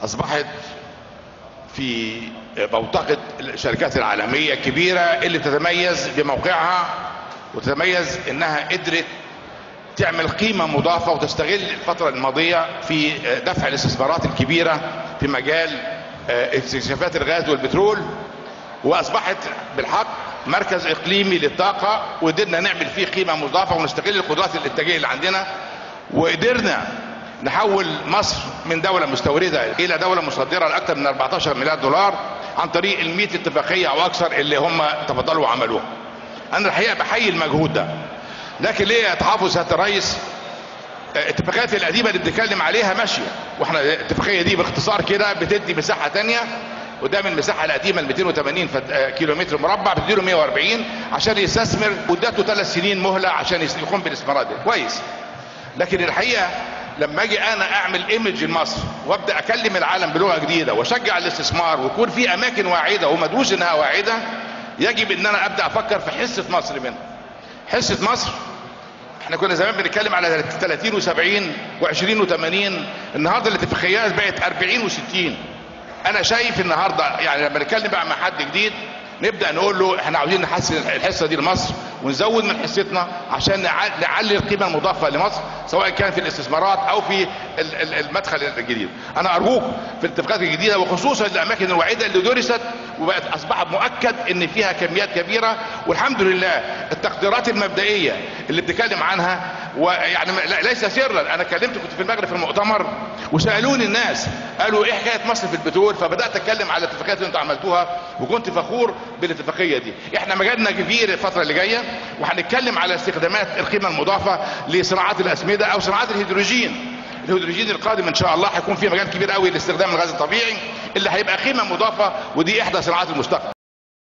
اصبحت في بوتقة الشركات العالمية الكبيرة اللي تتميز بموقعها وتتميز انها قدرت تعمل قيمة مضافة وتستغل الفترة الماضية في دفع الاستثمارات الكبيرة في مجال استكشافات الغاز والبترول واصبحت بالحق مركز اقليمي للطاقة وقدرنا نعمل فيه قيمة مضافة ونستغل القدرات الانتاجية اللي عندنا وقدرنا نحول مصر من دولة مستوردة الى دولة مصدرة لاكثر من 14 مليار دولار عن طريق ال 100 اتفاقية او اكثر اللي هم تفضلوا وعملوها انا الحقيقة بحيي المجهود ده لكن ليه يا تحافظ سيادة الرئيس الاتفاقيات القديمة اللي بنتكلم عليها ماشية واحنا الاتفاقية دي باختصار كده بتدي مساحة تانية قدام المساحة القديمة ال 280 كيلو متر مربع بتديله 140 عشان يستثمر وادته ثلاث سنين مهلة عشان يقوم بالاستثمارات دي كويس لكن الحقيقة لما اجي انا اعمل ايمج لمصر وابدا اكلم العالم بلغه جديده واشجع الاستثمار ويكون في اماكن واعده ومدروس انها واعده يجب ان انا ابدا افكر في حصه مصر منها حصه مصر احنا كنا زمان بنتكلم على 30 و70 و20 و80 النهارده الاتفاقيات بقت 40 و60 انا شايف النهارده يعني لما نتكلم بقى مع حد جديد نبدا نقول له احنا عاوزين نحسن الحصه دي لمصر ونزود من حصتنا عشان نعلي القيمه المضافه لمصر سواء كان في الاستثمارات او في المدخل الجديد انا ارجوك في الاتفاقات الجديده وخصوصا الاماكن الوعيده اللي درست وبقت اصبح مؤكد ان فيها كميات كبيره والحمد لله التقديرات المبدئيه اللي بتتكلم عنها ويعني ليس سرا انا كلمت كنت في المغرب في المؤتمر وسالوني الناس قالوا ايه حكايه مصر في البترول فبدات اتكلم على الاتفاقيات اللي انتوا عملتوها وكنت فخور بالاتفاقيه دي احنا مجالنا كبير الفتره اللي جايه وهنتكلم على استخدامات القيمه المضافه لصناعات الاسمده او صناعات الهيدروجين الهيدروجين القادم ان شاء الله هيكون في مجال كبير قوي لاستخدام الغاز الطبيعي اللي هيبقى قيمه مضافه ودي احدى صناعات المستقبل